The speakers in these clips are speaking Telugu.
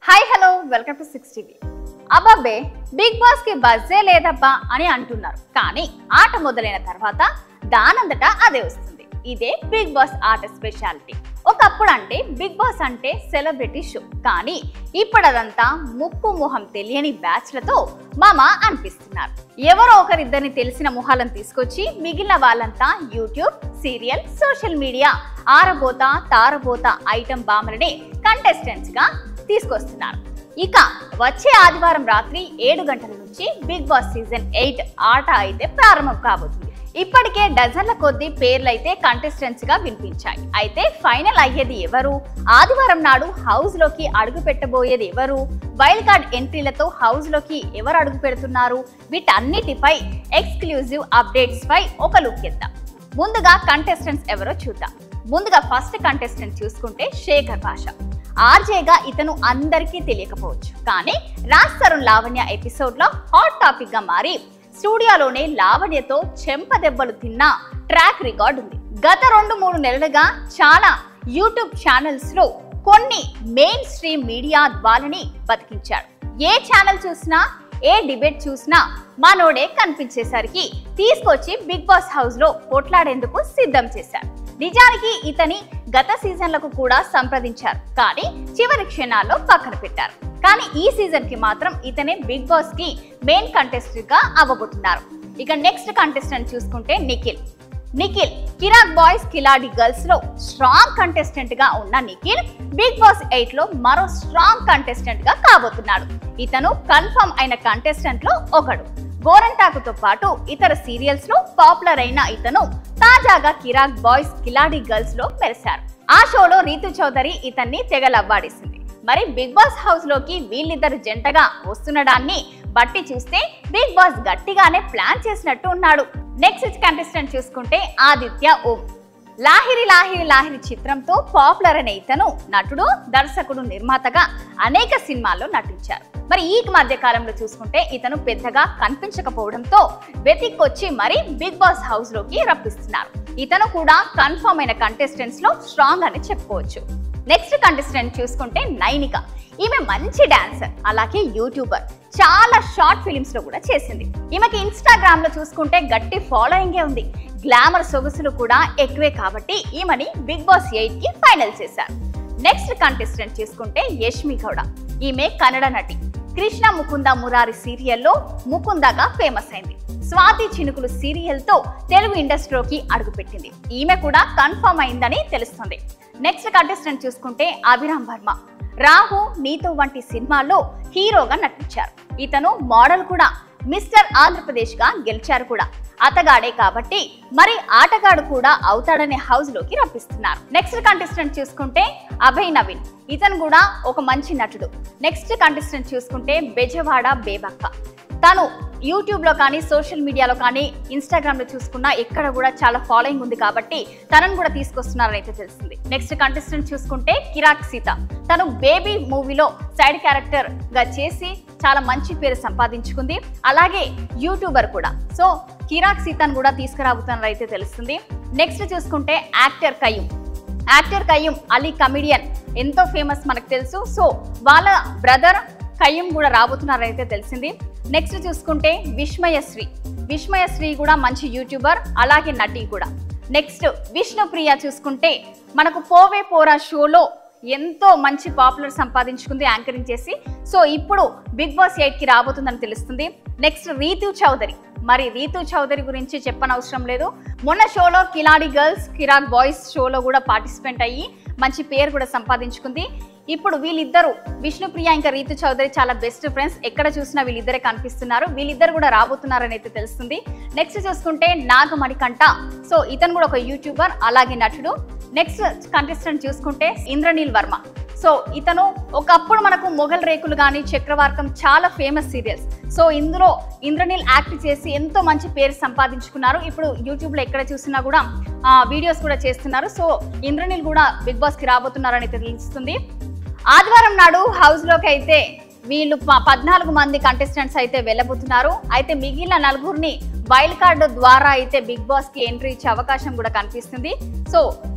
hi hello welcome to six TV అబ్బాబే బిగ్ బాస్ కి బజ్జే లేదబ్బా అని అంటున్నారు కానీ ఆట మొదలైన తర్వాత దానంతటా అదే వస్తుంది ఇదే బిగ్ బాస్ ఆట స్పెషాలిటీ ఒకప్పుడు అంటే బిగ్ బాస్ అంటే సెలబ్రిటీ షో కానీ ఇప్పుడు అదంతా ముక్కు మొహం తెలియని బ్యాచ్లతో మామ అనిపిస్తున్నారు ఎవరో ఒకరిద్దరిని తెలిసిన మొహాలను తీసుకొచ్చి మిగిలిన వాళ్ళంతా యూట్యూబ్ సీరియల్ సోషల్ మీడియా ఆరబోత తారబోత ఐటమ్ బామలని కంటెస్టెంట్స్ గా తీసుకొస్తున్నారు ఇక వచ్చే ఆదివారం రాత్రి ఏడు గంటల నుంచి బిగ్ బాస్ సీజన్ ఎయిట్ ఆట అయితే ప్రారంభం కాబోతుంది ఇప్పటికే డజన్ల కొద్ది పేర్లు అయితే కంటెస్టెంట్స్ గా వినిపించాయి అయితే ఫైనల్ అయ్యేది ఎవరు ఆదివారం నాడు హౌస్ లోకి అడుగు పెట్టబోయేది ఎవరు వైల్డ్ కార్డ్ ఎంట్రీలతో హౌస్ లోకి ఎవరు అడుగు పెడుతున్నారు వీటన్నిటిపై ఎక్స్క్లూజివ్ అప్డేట్స్ పై ఒక లుక్ ఇద్దాం ముందుగా కంటెస్టెంట్స్ ఎవరో చూద్దాం ముందుగా ఫస్ట్ కంటెస్టెంట్ చూసుకుంటే శేఖర్ భాష ఆర్జేగా ఇతను అందరికీ తెలియకపోవచ్చు కానీ రాజ్ తరుణ్ లావణ్య ఎపిసోడ్ లో హాట్ టాపిక్ గా మారి స్టూడియోలోనే లావణ్యతో చెంప దెబ్బలు తిన్న ట్రాక్ రికార్డ్ ఉంది గత రెండు మూడు నెలలుగా చాలా యూట్యూబ్ ఛానల్స్ లో కొన్ని మెయిన్ స్ట్రీమ్ మీడియా ద్వారాని బతికించాడు ఏ ఛానల్ చూసినా ఏ డిబేట్ చూసినా మనోడే కనిపించేసరికి తీసుకొచ్చి బిగ్ బాస్ హౌస్ లో కొట్లాడేందుకు సిద్ధం చేశారు నిజానికి ఇతని గత సీజన్లకు కూడా సంప్రదించారు కానీ చివరి క్షణాల్లో పక్కన పెట్టారు కానీ ఈ సీజన్ కి మాత్రం ఇతనే బిగ్ బాస్ కి మెయిన్ కంటెస్టెంట్ గా అవ్వబోతున్నారు ఇక నెక్స్ట్ కంటెస్టెంట్ చూసుకుంటే నిఖిల్ నిఖిల్ కిరాక్ బాయ్స్ కిలాడి గర్ల్స్ లో స్ట్రాంగ్ కంటెస్టెంట్ గా ఉన్న నిఖిల్ బిగ్ బాస్ ఎయిట్ లో మరో స్ట్రాంగ్ కంటెస్టెంట్ గా కాబోతున్నాడు ఇతను కన్ఫర్మ్ అయిన కంటెస్టెంట్ లో ఒకడు గోరంటాకుతో పాటు ఇతర సీరియల్స్ లో పాపులర్ అయిన ఇతను తాజాగా కిరాక్ బాయ్స్ కిలాడి గర్ల్స్ లో మెరిశారు ఆ షోలో రీతు చౌదరి ఇతన్ని తెగలవ్వాడేసింది మరి బిగ్ బాస్ హౌస్ లోకి వీళ్ళిద్దరు జంటగా వస్తుండడాన్ని బట్టి చూస్తే బిగ్ బాస్ గట్టిగానే ప్లాన్ చేసినట్టు ఉన్నాడు నెక్స్ట్ కంటెస్టెంట్ చూసుకుంటే ఆదిత్య ఓం లాహిరి లాహిరి లాహిరి చిత్రంతో పాపులర్ అయిన ఇతను నటుడు దర్శకుడు నిర్మాతగా అనేక సినిమాల్లో నటించారు మరి ఈ మధ్య కాలంలో చూసుకుంటే ఇతను పెద్దగా కనిపించకపోవడంతో వెతిక్కొచ్చి మరి బిగ్ బాస్ హౌస్ లోకి రప్పిస్తున్నారు ఇతను కూడా కన్ఫర్మ్ అయిన కంటెస్టెంట్స్ లో స్ట్రాంగ్ అని చెప్పుకోవచ్చు నెక్స్ట్ కంటెస్టెంట్ చూసుకుంటే నైనిక ఈమె మంచి డాన్సర్ అలాగే యూట్యూబర్ చాలా షార్ట్ ఫిలిమ్స్ లో కూడా చేసింది ఈమెకి ఇన్స్టాగ్రామ్ లో చూసుకుంటే గట్టి ఫాలోయింగే ఉంది గ్లామర్ సొగసులు కూడా ఎక్కువే కాబట్టి ఈమెని బిగ్ బాస్ ఎయిట్ కి ఫైనల్ చేశారు నెక్స్ట్ కంటెస్టెంట్ చూసుకుంటే యష్మి గౌడ ఈమె కన్నడ నటి కృష్ణ ముకుంద మురారి సీరియల్లో ముకుందగా ఫేమస్ అయింది స్వాతి చినుకులు సీరియల్ తో తెలుగు ఇండస్ట్రీకి అడుగుపెట్టింది ఈమె కూడా కన్ఫర్మ్ అయిందని తెలుస్తుంది నెక్స్ట్ కంటెస్టెంట్ చూసుకుంటే అభిరామ్ వర్మ రాహు నీతో వంటి సినిమాల్లో హీరోగా నటించారు ఇతను మోడల్ కూడా మిస్టర్ ఆంధ్రప్రదేశ్ గా గెలిచారు కూడా అతగాడే కాబట్టి మరి ఆటగాడు కూడా అవుతాడనే హౌస్ లోకి రప్పిస్తున్నారు నెక్స్ట్ కంటెస్టెంట్ చూసుకుంటే అభయ్ నవీన్ ఇతను కూడా ఒక మంచి నటుడు నెక్స్ట్ కంటెస్టెంట్ చూసుకుంటే బెజవాడ బేబక్క తను యూట్యూబ్ లో కానీ సోషల్ మీడియాలో కానీ ఇన్స్టాగ్రామ్ లో చూసుకున్నా ఎక్కడ కూడా చాలా ఫాలోయింగ్ ఉంది కాబట్టి తనను కూడా తీసుకొస్తున్నారని అయితే తెలిసింది నెక్స్ట్ కంటెస్టెంట్ చూసుకుంటే కిరాక్ సీత తను బేబీ మూవీలో సైడ్ క్యారెక్టర్ గా చేసి చాలా మంచి పేరు సంపాదించుకుంది అలాగే యూట్యూబర్ కూడా సో కిరాక్ సీతను కూడా తీసుకురాబోతున్నారు అయితే తెలుస్తుంది నెక్స్ట్ చూసుకుంటే actor Qayyum actor Qayyum Ali comedian ఎంతో ఫేమస్ మనకు తెలుసు సో వాళ్ళ బ్రదర్ కయ్యూమ్ కూడా రాబోతున్నారైతే తెలిసింది నెక్స్ట్ చూసుకుంటే విస్మయశ్రీ విస్మయశ్రీ కూడా మంచి యూట్యూబర్ అలాగే నటి కూడా నెక్స్ట్ విష్ణుప్రియ చూసుకుంటే మనకు పోవే పోరా షోలో ఎంతో మంచి పాపులర్ సంపాదించుకుంది యాంకరింగ్ చేసి సో ఇప్పుడు బిగ్ బాస్ ఎయిట్ కి రాబోతుందని తెలుస్తుంది నెక్స్ట్ రీతు చౌదరి మరి రీతు చౌదరి గురించి చెప్పనవసరం లేదు మొన్న షోలో కిలాడి గర్ల్స్ కిరాక్ బాయ్స్ షోలో కూడా పార్టిసిపేట్ అయ్యి మంచి పేరు కూడా సంపాదించుకుంది ఇప్పుడు వీళ్ళిద్దరు విష్ణుప్రియ ఇంకా రీతు చౌదరి చాలా బెస్ట్ ఫ్రెండ్స్ ఎక్కడ చూసినా వీళ్ళిద్దరే కనిపిస్తున్నారు వీళ్ళిద్దరు కూడా రాబోతున్నారని అయితే తెలుస్తుంది నెక్స్ట్ చూసుకుంటే నాగమణికంట సో ఇతను కూడా ఒక యూట్యూబర్ అలాగే నటుడు నెక్స్ట్ కంటెస్టెంట్ చూసుకుంటే ఇంద్రనీల్ వర్మ సో ఇతను ఒకప్పుడు మనకు మొఘల్ రేకులు కానీ చక్రవార్కం చాలా ఫేమస్ సీరియల్స్ సో ఇందులో ఇంద్రనీల్ యాక్ట్ చేసి ఎంతో మంచి పేరు సంపాదించుకున్నారు ఇప్పుడు యూట్యూబ్లో ఎక్కడ చూసినా కూడా వీడియోస్ కూడా చేస్తున్నారు సో ఇంద్రనీల్ కూడా బిగ్ బాస్కి రాబోతున్నారని తెలుస్తుంది ఆదివారం నాడు హౌస్లోకి అయితే వీళ్ళు ప- పద్నాలుగు మంది కంటెస్టెంట్స్ అయితే వెళ్ళబోతున్నారు అయితే మిగిలిన నలుగురిని వైల్డ్ కార్డు ద్వారా అయితే బిగ్ బాస్ కి ఎంట్రీ ఇచ్చే అవకాశం కూడా కనిపిస్తుంది సో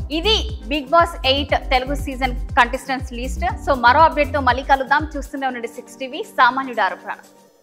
ఇది Bigg Boss eight Telugu season contestants list so మరో అప్డేట్ తో మళ్ళీ కలుద్దాం చూస్తూనే ఉండండి సిక్స్ టీవీ సామాన్యుడు ఆరోపణ